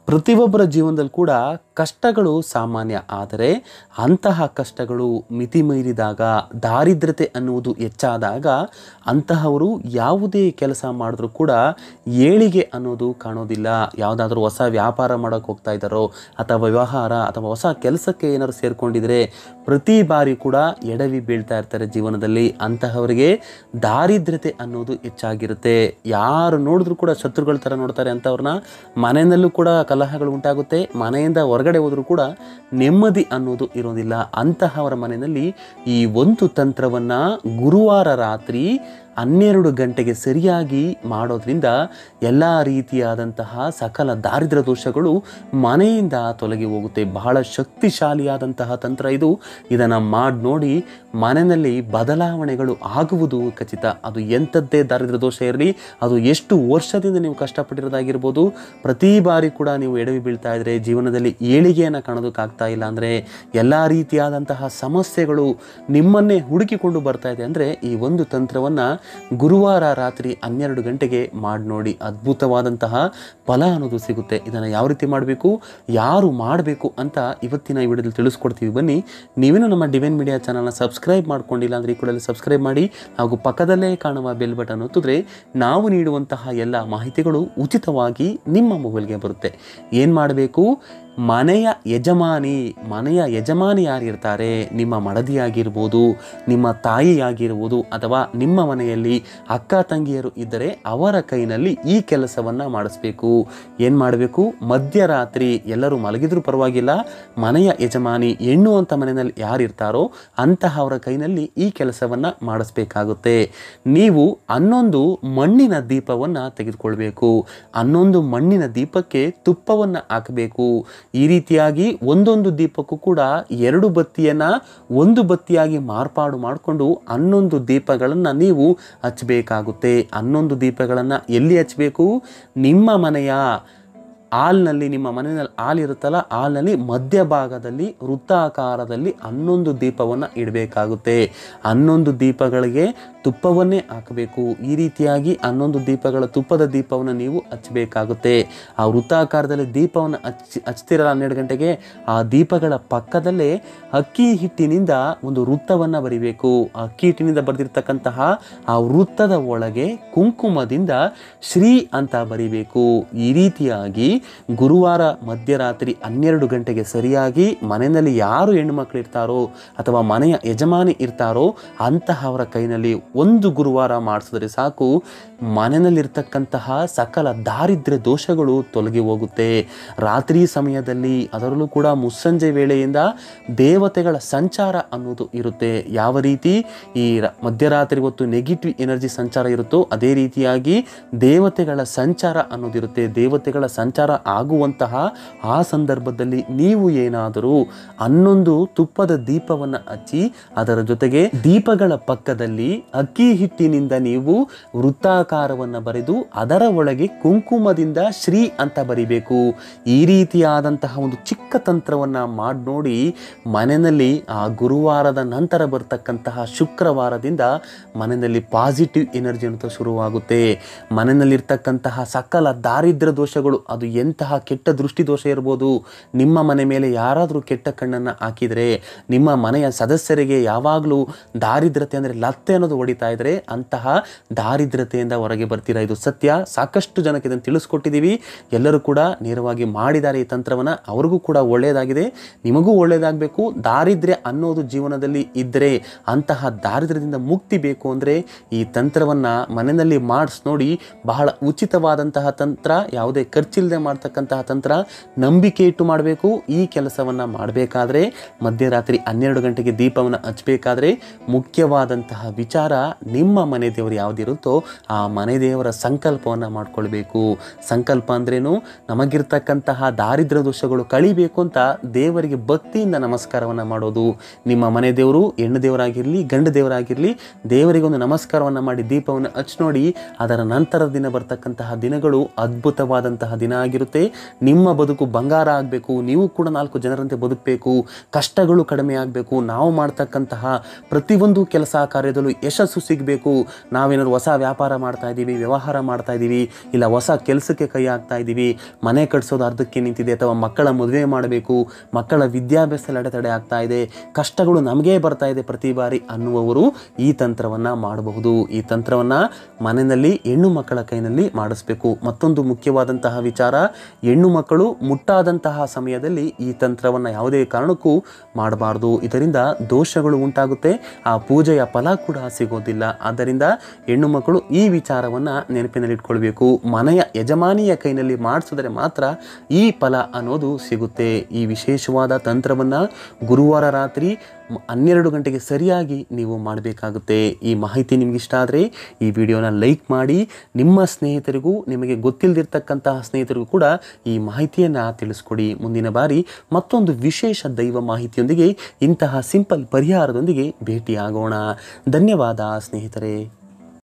ಪ್ರತಿಯೊಬ್ಬರ ಜೀವನದಲ್ಲಿ ಕೂಡ ಕಷ್ಟಗಳು ಸಾಮಾನ್ಯ ಆದರೆ ಅಂತಹ ಕಷ್ಟಗಳು ಮಿತಿ ಮೀರಿದಾಗ ದಾರಿದ್ರ್ಯತೆ ಅನ್ನುವುದು ಹೆಚ್ಚಾದಾಗ ಅಂತಹವರು ಯಾವುದೇ ಕೆಲಸ ಮಾಡಿದ್ರೂ ಕೂಡ ಏಳಿಗೆ ಅನ್ನೋದು ಕಾಣೋದಿಲ್ಲ ಯಾವುದಾದ್ರೂ ಹೊಸ ವ್ಯಾಪಾರ ಮಾಡೋಕ್ಕೆ ಹೋಗ್ತಾ ಇದ್ದಾರೋ ಅಥವಾ ವ್ಯವಹಾರ ಅಥವಾ ಹೊಸ ಕೆಲಸಕ್ಕೆ ಏನಾದ್ರು ಸೇರಿಕೊಂಡಿದ್ರೆ ಪ್ರತಿ ಬಾರಿ ಕೂಡ ಎಡವಿ ಬೀಳ್ತಾ ಇರ್ತಾರೆ ಜೀವನದಲ್ಲಿ ಅಂತಹವರಿಗೆ ದಾರಿದ್ರ್ಯತೆ ಅನ್ನೋದು ಹೆಚ್ಚಾಗಿರುತ್ತೆ ಯಾರು ನೋಡಿದ್ರು ಕೂಡ ಶತ್ರುಗಳ ಥರ ನೋಡ್ತಾರೆ ಅಂಥವ್ರನ್ನ ಮನೆಯಲ್ಲೂ ಕೂಡ ಕಲಹಗಳು ಉಂಟಾಗುತ್ತೆ ಮನೆಯಿಂದ ಹೊರಗಡೆ ಹೋದರೂ ಕೂಡ ನೆಮ್ಮದಿ ಅನ್ನೋದು ಇರೋದಿಲ್ಲ ಅಂತಹವರ ಮನೆಯಲ್ಲಿ ಈ ಒಂದು ತಂತ್ರವನ್ನು ಗುರುವಾರ ರಾತ್ರಿ ಹನ್ನೆರಡು ಗಂಟೆಗೆ ಸರಿಯಾಗಿ ಮಾಡೋದ್ರಿಂದ ಎಲ್ಲ ರೀತಿಯಾದಂತಹ ಸಕಲ ದಾರಿದ್ರ್ಯ ದೋಷಗಳು ಮನೆಯಿಂದ ತೊಲಗಿ ಹೋಗುತ್ತೆ ಬಹಳ ಶಕ್ತಿಶಾಲಿಯಾದಂತಹ ತಂತ್ರ ಇದು ಇದನ್ನು ಮಾಡಿ ನೋಡಿ ಮನೆಯಲ್ಲಿ ಬದಲಾವಣೆಗಳು ಆಗುವುದು ಖಚಿತ ಅದು ಎಂಥದ್ದೇ ದಾರಿದ್ರ್ಯ ದೋಷ ಇರಲಿ ಅದು ಎಷ್ಟು ವರ್ಷದಿಂದ ನೀವು ಕಷ್ಟಪಟ್ಟಿರೋದಾಗಿರ್ಬೋದು ಪ್ರತಿ ಬಾರಿ ಕೂಡ ನೀವು ಎಡವಿ ಬೀಳ್ತಾ ಇದ್ರೆ ಜೀವನದಲ್ಲಿ ಏಳಿಗೆಯನ್ನು ಕಾಣೋದಕ್ಕಾಗ್ತಾ ಇಲ್ಲ ಅಂದರೆ ಎಲ್ಲ ರೀತಿಯಾದಂತಹ ಸಮಸ್ಯೆಗಳು ನಿಮ್ಮನ್ನೇ ಹುಡುಕಿಕೊಂಡು ಬರ್ತಾ ಇದೆ ಅಂದರೆ ಈ ಒಂದು ತಂತ್ರವನ್ನು ಗುರುವಾರ ರಾತ್ರಿ ಹನ್ನೆರಡು ಗಂಟೆಗೆ ಮಾಡಿ ನೋಡಿ ಅದ್ಭುತವಾದಂತಹ ಫಲ ಅನ್ನೋದು ಸಿಗುತ್ತೆ ಇದನ್ನು ಯಾವ ರೀತಿ ಮಾಡಬೇಕು ಯಾರು ಮಾಡಬೇಕು ಅಂತ ಇವತ್ತಿನ ಈ ವಿಡಿಯೋದಲ್ಲಿ ತಿಳಿಸ್ಕೊಡ್ತೀವಿ ಬನ್ನಿ ನೀವೇನು ನಮ್ಮ ಡಿವೈನ್ ಮೀಡಿಯಾ ಚಾನಲ್ನ ಸಬ್ಸ್ಕ್ರೈಬ್ ಮಾಡ್ಕೊಂಡಿಲ್ಲ ಅಂದರೆ ಈ ಕೂಡಲೇ ಸಬ್ಸ್ಕ್ರೈಬ್ ಮಾಡಿ ಹಾಗೂ ಪಕ್ಕದಲ್ಲೇ ಕಾಣುವ ಬೆಲ್ ಬಟನ್ ಒತ್ತಿದ್ರೆ ನಾವು ನೀಡುವಂತಹ ಎಲ್ಲ ಮಾಹಿತಿಗಳು ಉಚಿತವಾಗಿ ನಿಮ್ಮ ಮೊಬೈಲ್ಗೆ ಬರುತ್ತೆ ಏನು ಮಾಡಬೇಕು ಮನೆಯ ಯಜಮಾನಿ ಮನೆಯ ಯಜಮಾನಿ ಯಾರಿರ್ತಾರೆ ನಿಮ್ಮ ಮಡದಿಯಾಗಿರ್ಬೋದು ನಿಮ್ಮ ತಾಯಿಯಾಗಿರ್ಬೋದು ಅಥವಾ ನಿಮ್ಮ ಮನೆಯಲ್ಲಿ ಅಕ್ಕ ತಂಗಿಯರು ಇದ್ದರೆ ಅವರ ಕೈನಲ್ಲಿ ಈ ಕೆಲಸವನ್ನು ಮಾಡಿಸ್ಬೇಕು ಏನು ಮಾಡಬೇಕು ಮಧ್ಯರಾತ್ರಿ ಎಲ್ಲರೂ ಮಲಗಿದ್ರೂ ಪರವಾಗಿಲ್ಲ ಮನೆಯ ಯಜಮಾನಿ ಹೆಣ್ಣು ಅಂತ ಮನೆಯಲ್ಲಿ ಯಾರಿರ್ತಾರೋ ಅಂತಹವರ ಕೈನಲ್ಲಿ ಈ ಕೆಲಸವನ್ನು ಮಾಡಿಸ್ಬೇಕಾಗುತ್ತೆ ನೀವು ಹನ್ನೊಂದು ಮಣ್ಣಿನ ದೀಪವನ್ನು ತೆಗೆದುಕೊಳ್ಬೇಕು ಹನ್ನೊಂದು ಮಣ್ಣಿನ ದೀಪಕ್ಕೆ ತುಪ್ಪವನ್ನು ಹಾಕಬೇಕು ಈ ರೀತಿಯಾಗಿ ಒಂದೊಂದು ದೀಪಕ್ಕೂ ಕೂಡ ಎರಡು ಬತ್ತಿಯನ್ನು ಒಂದು ಬತ್ತಿಯಾಗಿ ಮಾರ್ಪಾಡು ಮಾಡಿಕೊಂಡು ಹನ್ನೊಂದು ದೀಪಗಳನ್ನು ನೀವು ಹಚ್ಚಬೇಕಾಗುತ್ತೆ ಹನ್ನೊಂದು ದೀಪಗಳನ್ನು ಎಲ್ಲಿ ಹಚ್ಚಬೇಕು ನಿಮ್ಮ ಮನೆಯ ಹಾಲ್ನಲ್ಲಿ ನಿಮ್ಮ ಮನೆಯಲ್ಲಿ ಹಾಲು ಇರುತ್ತಲ್ಲ ಹಾಲ್ನಲ್ಲಿ ಮಧ್ಯಭಾಗದಲ್ಲಿ ವೃತ್ತಾಕಾರದಲ್ಲಿ ಹನ್ನೊಂದು ದೀಪವನ್ನು ಇಡಬೇಕಾಗುತ್ತೆ ಹನ್ನೊಂದು ದೀಪಗಳಿಗೆ ತುಪ್ಪವನ್ನೇ ಹಾಕಬೇಕು ಈ ರೀತಿಯಾಗಿ ಹನ್ನೊಂದು ದೀಪಗಳ ತುಪ್ಪದ ದೀಪವನ್ನು ನೀವು ಹಚ್ಚಬೇಕಾಗುತ್ತೆ ಆ ವೃತ್ತಾಕಾರದಲ್ಲಿ ದೀಪವನ್ನು ಹಚ್ಚಿ ಹಚ್ತಿರಲ್ಲ ಹನ್ನೆರಡು ಗಂಟೆಗೆ ಆ ದೀಪಗಳ ಪಕ್ಕದಲ್ಲೇ ಅಕ್ಕಿ ಹಿಟ್ಟಿನಿಂದ ಒಂದು ವೃತ್ತವನ್ನು ಬರಿಬೇಕು ಆ ಅಕ್ಕಿ ಹಿಟ್ಟಿನಿಂದ ಬರೆದಿರ್ತಕ್ಕಂತಹ ಆ ವೃತ್ತದ ಒಳಗೆ ಕುಂಕುಮದಿಂದ ಶ್ರೀ ಅಂತ ಬರಿಬೇಕು ಈ ರೀತಿಯಾಗಿ ಗುರುವಾರ ಮಧ್ಯರಾತ್ರಿ ಹನ್ನೆರಡು ಗಂಟೆಗೆ ಸರಿಯಾಗಿ ಮನೆಯಲ್ಲಿ ಯಾರು ಹೆಣ್ಣುಮಕ್ಳು ಇರ್ತಾರೋ ಅಥವಾ ಮನೆಯ ಯಜಮಾನಿ ಇರ್ತಾರೋ ಅಂತಹವರ ಕೈನಲ್ಲಿ ಒಂದು ಗುರುವಾರ ಮಾಡಿಸಿದ್ರೆ ಸಾಕು ಮನೆಯಲ್ಲಿರ್ತಕ್ಕಂತಹ ಸಕಲ ದಾರಿದ್ರ್ಯ ದೋಷಗಳು ತೊಲಗಿ ಹೋಗುತ್ತೆ ರಾತ್ರಿ ಸಮಯದಲ್ಲಿ ಅದರಲ್ಲೂ ಕೂಡ ಮುಸ್ಸಂಜೆ ವೇಳೆಯಿಂದ ದೇವತೆಗಳ ಸಂಚಾರ ಅನ್ನೋದು ಇರುತ್ತೆ ಯಾವ ರೀತಿ ಈ ರ- ಮಧ್ಯರಾತ್ರಿ ಹೊತ್ತು ನೆಗೆಟಿವ್ ಎನರ್ಜಿ ಸಂಚಾರ ಇರುತ್ತೋ ಅದೇ ರೀತಿಯಾಗಿ ದೇವತೆಗಳ ಸಂಚಾರ ಅನ್ನೋದಿರುತ್ತೆ ದೇವತೆಗಳ ಸಂಚಾರ ಆಗುವಂತಹ ಆ ಸಂದರ್ಭದಲ್ಲಿ ನೀವು ಏನಾದರೂ ಹನ್ನೊಂದು ತುಪ್ಪದ ದೀಪವನ್ನು ಹಚ್ಚಿ ಅದರ ಜೊತೆಗೆ ದೀಪಗಳ ಪಕ್ಕದಲ್ಲಿ ಅಕ್ಕಿ ಹಿಟ್ಟಿನಿಂದ ನೀವು ವೃತ್ತಾಕಾರವನ್ನು ಬರೆದು ಅದರ ಒಳಗೆ ಕುಂಕುಮದಿಂದ ಶ್ರೀ ಅಂತ ಬರಿಬೇಕು ಈ ರೀತಿಯಾದಂತಹ ಒಂದು ಚಿಕ್ಕ ತಂತ್ರವನ್ನು ಮಾಡಿ ನೋಡಿ ಮನೆಯಲ್ಲಿ ಆ ಗುರುವಾರದ ನಂತರ ಬರ್ತಕ್ಕಂತಹ ಶುಕ್ರವಾರದಿಂದ ಮನೆಯಲ್ಲಿ ಪಾಸಿಟಿವ್ ಎನರ್ಜಿ ಅಂತ ಶುರುವಾಗುತ್ತೆ ಮನೆಯಲ್ಲಿರ್ತಕ್ಕಂತಹ ಸಕಲ ದಾರಿದ್ರ್ಯ ದೋಷಗಳು ಅದು ಎಂತಹ ಕೆಟ್ಟ ದೃಷ್ಟಿ ದೋಷ ಇರ್ಬೋದು ನಿಮ್ಮ ಮನೆ ಮೇಲೆ ಯಾರಾದರೂ ಕೆಟ್ಟ ಕಣ್ಣನ್ನು ಹಾಕಿದರೆ ನಿಮ್ಮ ಮನೆಯ ಸದಸ್ಯರಿಗೆ ಯಾವಾಗಲೂ ದಾರಿದ್ರತೆ ಅಂದರೆ ಲತ್ತೆ ಅನ್ನೋದು ಹೊಡಿತಾ ಇದ್ರೆ ಅಂತಹ ದಾರಿದ್ರತೆಯಿಂದ ಹೊರಗೆ ಬರ್ತೀರಾ ಇದು ಸತ್ಯ ಸಾಕಷ್ಟು ಜನಕ್ಕೆ ಇದನ್ನು ತಿಳಿಸ್ಕೊಟ್ಟಿದ್ದೀವಿ ಎಲ್ಲರೂ ಕೂಡ ನೇರವಾಗಿ ಮಾಡಿದ್ದಾರೆ ಈ ತಂತ್ರವನ್ನು ಅವ್ರಿಗೂ ಕೂಡ ಒಳ್ಳೆಯದಾಗಿದೆ ನಿಮಗೂ ಒಳ್ಳೆಯದಾಗಬೇಕು ದಾರಿದ್ರ್ಯ ಅನ್ನೋದು ಜೀವನದಲ್ಲಿ ಇದ್ದರೆ ಅಂತಹ ದಾರಿದ್ರ್ಯದಿಂದ ಮುಕ್ತಿ ಬೇಕು ಅಂದರೆ ಈ ತಂತ್ರವನ್ನು ಮನೆಯಲ್ಲಿ ಮಾಡಿಸ್ ನೋಡಿ ಬಹಳ ಉಚಿತವಾದಂತಹ ತಂತ್ರ ಯಾವುದೇ ಖರ್ಚಿಲ್ಲದೆ ಮಾಡ್ತಕ್ಕಂತಹ ತಂತ್ರ ನಂಬಿಕೆ ಇಟ್ಟು ಮಾಡಬೇಕು ಈ ಕೆಲಸವನ್ನು ಮಾಡಬೇಕಾದ್ರೆ ಮಧ್ಯರಾತ್ರಿ ಹನ್ನೆರಡು ಗಂಟೆಗೆ ದೀಪವನ್ನು ಹಚ್ಚಬೇಕಾದ್ರೆ ಮುಖ್ಯವಾದಂತಹ ವಿಚಾರ ನಿಮ್ಮ ಮನೆ ದೇವರು ಯಾವುದಿರುತ್ತೋ ಆ ಮನೆ ದೇವರ ಸಂಕಲ್ಪವನ್ನು ಮಾಡ್ಕೊಳ್ಬೇಕು ಸಂಕಲ್ಪ ಅಂದ್ರೇನು ನಮಗಿರ್ತಕ್ಕಂತಹ ದಾರಿದ್ರ್ಯ ದೋಷಗಳು ಕಳಿಬೇಕು ಅಂತ ದೇವರಿಗೆ ಭಕ್ತಿಯಿಂದ ನಮಸ್ಕಾರವನ್ನು ಮಾಡೋದು ನಿಮ್ಮ ಮನೆ ದೇವರು ಹೆಣ್ಣು ದೇವರಾಗಿರಲಿ ಗಂಡು ದೇವರಾಗಿರಲಿ ದೇವರಿಗೆ ಒಂದು ನಮಸ್ಕಾರವನ್ನು ಮಾಡಿ ದೀಪವನ್ನು ಹಚ್ಚಿ ನೋಡಿ ಅದರ ನಂತರದ ದಿನ ಬರ್ತಕ್ಕಂತಹ ದಿನಗಳು ಅದ್ಭುತವಾದಂತಹ ದಿನ ಆಗಿರುತ್ತೆ ನಿಮ್ಮ ಬದುಕು ಬಂಗಾರ ಆಗಬೇಕು ನೀವು ಕೂಡ ನಾಲ್ಕು ಜನರಂತೆ ಬದುಕಬೇಕು ಕಷ್ಟಗಳು ಕಡಿಮೆ ಆಗಬೇಕು ನಾವು ಮಾಡ್ತಕ್ಕಂತಹ ಪ್ರತಿಯೊಂದು ಕೆಲಸ ಕಾರ್ಯದಲ್ಲೂ ಯಶಸ್ಸು ಯಶಸ್ಸು ಸಿಗಬೇಕು ನಾವೇನಾದ್ರು ಹೊಸ ವ್ಯಾಪಾರ ಮಾಡ್ತಾ ಇದ್ದೀವಿ ವ್ಯವಹಾರ ಮಾಡ್ತಾ ಇದ್ದೀವಿ ಇಲ್ಲ ಹೊಸ ಕೆಲಸಕ್ಕೆ ಕೈ ಹಾಕ್ತಾ ಇದ್ದೀವಿ ಮನೆ ಕಟ್ಸೋದು ಅರ್ಧಕ್ಕೆ ನಿಂತಿದೆ ಅಥವಾ ಮಕ್ಕಳ ಮದುವೆ ಮಾಡಬೇಕು ಮಕ್ಕಳ ವಿದ್ಯಾಭ್ಯಾಸದಲ್ಲಿ ಅಡೆತಡೆ ಆಗ್ತಾ ಇದೆ ಕಷ್ಟಗಳು ನಮಗೇ ಬರ್ತಾ ಇದೆ ಪ್ರತಿ ಬಾರಿ ಅನ್ನುವವರು ಈ ತಂತ್ರವನ್ನು ಮಾಡಬಹುದು ಈ ತಂತ್ರವನ್ನು ಮನೆಯಲ್ಲಿ ಹೆಣ್ಣು ಮಕ್ಕಳ ಕೈನಲ್ಲಿ ಮಾಡಿಸ್ಬೇಕು ಮತ್ತೊಂದು ಮುಖ್ಯವಾದಂತಹ ವಿಚಾರ ಹೆಣ್ಣು ಮಕ್ಕಳು ಮುಟ್ಟಾದಂತಹ ಸಮಯದಲ್ಲಿ ಈ ತಂತ್ರವನ್ನು ಯಾವುದೇ ಕಾರಣಕ್ಕೂ ಮಾಡಬಾರ್ದು ಇದರಿಂದ ದೋಷಗಳು ಉಂಟಾಗುತ್ತೆ ಆ ಪೂಜೆಯ ಫಲ ಕೂಡ ಸಿಗೋದಿಲ್ಲ ಆದ್ದರಿಂದ ಹೆಣ್ಣು ಮಕ್ಕಳು ಈ ವಿಚಾರವನ್ನು ನೆನಪಿನಲ್ಲಿಟ್ಕೊಳ್ಬೇಕು ಮನೆಯ ಯಜಮಾನಿಯ ಕೈನಲ್ಲಿ ಮಾಡಿಸಿದ್ರೆ ಮಾತ್ರ ಈ ಫಲ ಅನ್ನೋದು ಸಿಗುತ್ತೆ ಈ ವಿಶೇಷವಾದ ತಂತ್ರವನ್ನು ಗುರುವಾರ ರಾತ್ರಿ ಮ- ಹನ್ನೆರಡು ಗಂಟೆಗೆ ಸರಿಯಾಗಿ ನೀವು ಮಾಡಬೇಕಾಗುತ್ತೆ ಈ ಮಾಹಿತಿ ನಿಮ್ಗೆ ಇಷ್ಟ ಆದರೆ ಈ ವಿಡಿಯೋನ ಲೈಕ್ ಮಾಡಿ ನಿಮ್ಮ ಸ್ನೇಹಿತರಿಗೂ ನಿಮಗೆ ಗೊತ್ತಿಲ್ಲದಿರ್ತಕ್ಕಂತಹ ಸ್ನೇಹಿತರಿಗೂ ಕೂಡ ಈ ಮಾಹಿತಿಯನ್ನು ತಿಳಿಸ್ಕೊಡಿ ಮುಂದಿನ ಬಾರಿ ಮತ್ತೊಂದು ವಿಶೇಷ ದೈವ ಮಾಹಿತಿಯೊಂದಿಗೆ ಇಂತಹ ಸಿಂಪಲ್ ಪರಿಹಾರದೊಂದಿಗೆ ಭೇಟಿಯಾಗೋಣ ಧನ್ಯವಾದ ಸ್ನೇಹಿತರೆ